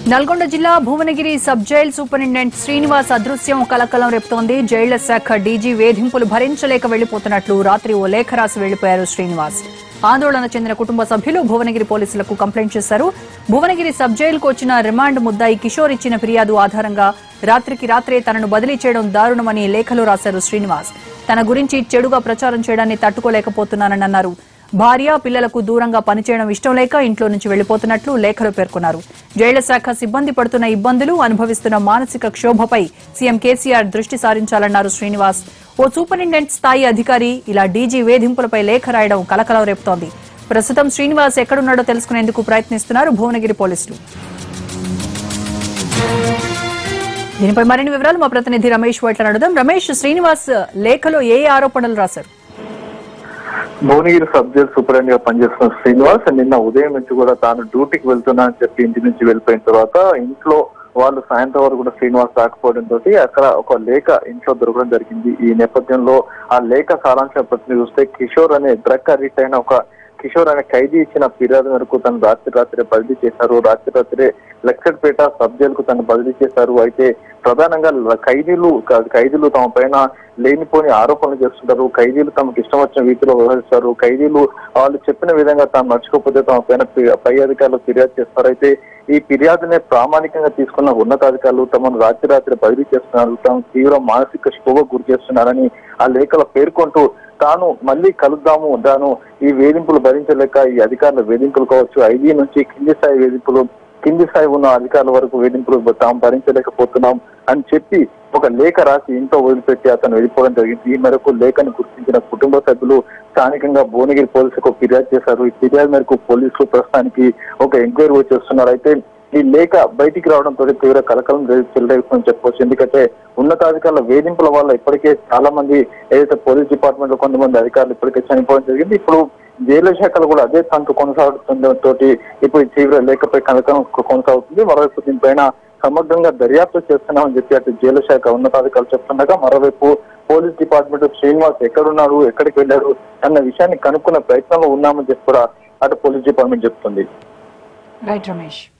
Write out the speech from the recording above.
నల్గొండ జిల్లా Bhuvanagiri sub jail superintendent Srinivas అదృశ్యం కలకలం రేపుతోంది జైళ్ల శాఖ డీజీ వేధింపులు భరించలేక వెళ్లిపోతున్నట్లు రాత్రి ఓ లేఖ రాసి వెళ్లిపోయారు శ్రీనివాస్ ఆందోళన చెందిన కుటుంబ సభ్యులు భువనగిరి పోలీసులకు కంప్లైంట్ చేశారు భువనగిరి సబ్ జైలుకు వచ్చిన రిమాండ్ ముద్దాయి కిషోర్ ఇచ్చిన ఫిర్యాదు ఆధారంగా రాత్రికి రాత్రే తనను బదిలీ చేయడం దారుణమని లేఖలో రాశారు శ్రీనివాస్ తన గురించి చెడుగా ప్రచారం చేయడాన్ని తట్టుకోలేకపోతున్నానని అన్నారు భార్య పిల్లలకు దూరంగా పనిచేయడం ఇష్టం లేక ఇంట్లో నుంచి వెళ్లిపోతున్నట్లు లేఖలో పేర్కొన్నారు జైళ్ల శాఖ సిబ్బంది పడుతున్న ఇబ్బందులు అనుభవిస్తున్న మానసిక క్షోభపై సీఎం కేసీఆర్ దృష్టి సారించాలన్నారు శ్రీనివాస్ ఓ సూపరింటెండెంట్ స్థాయి అధికారి ఇలా డీజీ వేధింపులపై లేఖ రాయడం కలకలం రేపుతోంది ప్రస్తుతం శ్రీనివాస్ ఎక్కడున్నాడో తెలుసుకునేందుకు ప్రయత్నిస్తున్నారు భువనగిరి పోలీసులు దీనిపై మరిన్ని వివరాలు మా ప్రతినిధి రమేష్ వైట్ల అడుగుదాం రమేష్ శ్రీనివాస్ లేఖలో ఏ ఏ ఆరోపణలు రాశారు భువనగిరి సబ్ జైల్ సూపరింటెండెంట్ గా పనిచేస్తున్న శ్రీనివాస్ నిన్న ఉదయం నుంచి కూడా తాను డ్యూటీకి వెళ్తున్నా అని చెప్పి ఇంటి నుంచి వెళ్ళిపోయిన తర్వాత ఇంట్లో వాళ్ళు సాయంత్రం వరకు కూడా శ్రీనివాస్ రాకపోవడం తోటి అక్కడ ఒక లేఖ ఇంట్లో దొరకడం జరిగింది ఈ నేపథ్యంలో ఆ లేఖ సారాంశం ప్రతి చూస్తే కిషోర్ అనే డ్రగ్ అడిక్ట్ అయిన ఒక కిషోర్ అనే ఖైదీ ఇచ్చిన ఫిర్యాదు మేరకు తను రాత్రి రాత్రి బదిలీ చేశారు రాత్రి రాత్రే లక్షడ్పేట సబ్ జైలుకు తను బదిలీ చేశారు అయితే ప్రధానంగా ల- ఖైదీలు క- ఖైదీలు తమ పైన లేనిపోని ఆరోపణలు చేస్తుంటారు ఖైదీలు తమకు ఇష్టం వచ్చిన రీతిలో వ్యవహరిస్తారు ఖైదీలు వాళ్ళు చెప్పిన విధంగా తాము నడుచుకోకపోతే తమ పైన పి- పై అధికారులు ఫిర్యాదు చేస్తారు అయితే ఈ ఫిర్యాదునే ప్రామాణికంగా తీసుకున్న ఉన్నతాధికారులు తమను రాత్రి రాత్రి బదిలీ చేస్తున్నారు తాము తీవ్ర మానసిక శోభకు గురి చేస్తున్నారని ఆ లేఖలో పేర్కొంటూ తాను మళ్ళీ కలుద్దాము తాను ఈ వేధింపులు భరించలేక ఈ అధికారుల వేధింపులు కావచ్చు ఐదీ నుంచి కింది స్థాయి వేధింపులు కింది స్థాయి ఉన్న అధికారుల వరకు వేధింపులు తాము భరించలేకపోతున్నాం అని చెప్పి ఒక లేఖ రాసి ఇంట్లో వదిలిపెట్టి అతను వెళ్ళిపోవడం జరిగింది ఈ మేరకు లేఖను గుర్తించిన కుటుంబ సభ్యులు స్థానికంగా భువనగిరి పోలీసులకు ఫిర్యాదు చేశారు ఈ ఫిర్యాదు మేరకు పోలీసులు ప్రస్తుతానికి ఒక ఎంక్వైరీ చేస్తున్నారు అయితే ఈ లేఖ బయటికి రావడంతో తీవ్ర కలకలం చెల్లరేస్తుందని చెప్పవచ్చు ఎందుకంటే ఉన్నతాధికారుల వేధింపుల వల్ల ఇప్పటికే చాలా మంది ఏదైతే పోలీస్ డిపార్ట్మెంట్ లో కొంతమంది అధికారులు ఇప్పటికే చనిపోవడం జరిగింది ఇప్పుడు జైలు శాఖలు కూడా అదే తంతు కొనసాగుతుండటంతో ఇప్పుడు ఈ తీవ్ర లేఖపై కలకలం కొనసాగుతుంది మరోవైపు దీనిపైన సమగ్రంగా దర్యాప్తు చేస్తున్నామని చెప్పి అటు జైలు శాఖ ఉన్నతాధికారులు చెప్తుండగా మరోవైపు పోలీస్ డిపార్ట్మెంట్ శ్రీనివాస్ ఎక్కడున్నారు ఎక్కడికి వెళ్ళారు అన్న విషయాన్ని కనుక్కునే ప్రయత్నంలో ఉన్నామని చెప్పి కూడా అటు పోలీస్ డిపార్ట్మెంట్ చెప్తుంది రైట్ రమేష్